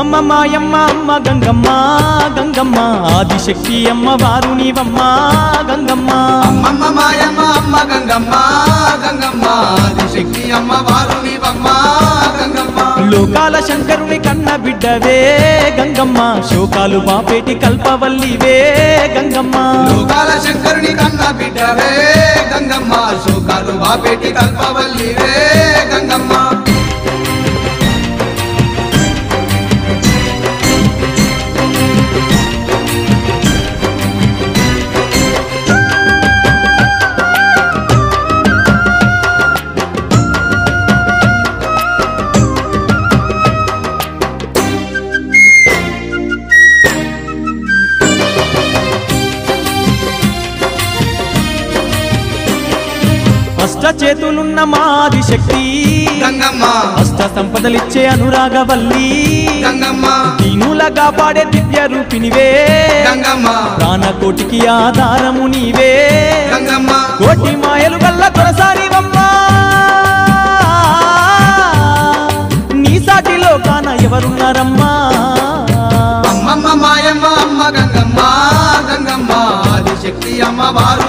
అమ్మమ్మ మాయమ్మ అమ్మ గంగమ్మ గంగమ్మ ఆదిశక్తి అమ్మ వారు నీవమ్మ గంగమ్మ అమ్మమ్మ మాయమ్మ అమ్మ గంగమ్మ గంగమ్మ ఆదిశక్తి అమ్మ వారు నీవమ్మ గంగమ్మ లోకాల శంకరుని కన్న బిడ్డవే గంగమ్మ శోకాలు బాపేటి కల్పవల్లివే గంగమ్మ లోకాల శంకరుని కన్న బిడ్డవే గంగమ్మ శోకాలు బాపేటి కల్పవల్లివే గంగమ్మ అష్ట చేతులున్న మాది శక్తి గంగమ్మ అష్ట సంపదలిచ్చే అనురాగవల్లి గంగమ్మ దీనుల కాపాడే దివ్య రూపినివే గంగమ్మ ప్రాణకోటికి ఆధారము నీవే గంగమ్మ కోటి మాయలు గల్ల తొలసారివమ్మా నీ సాటిలో కాన ఎవరున్నారమ్మా అమ్మమ్మ మాయమ్మ అమ్మ గంగమ్మ గంగమ్మ ఆదిశక్తి అమ్మ వారు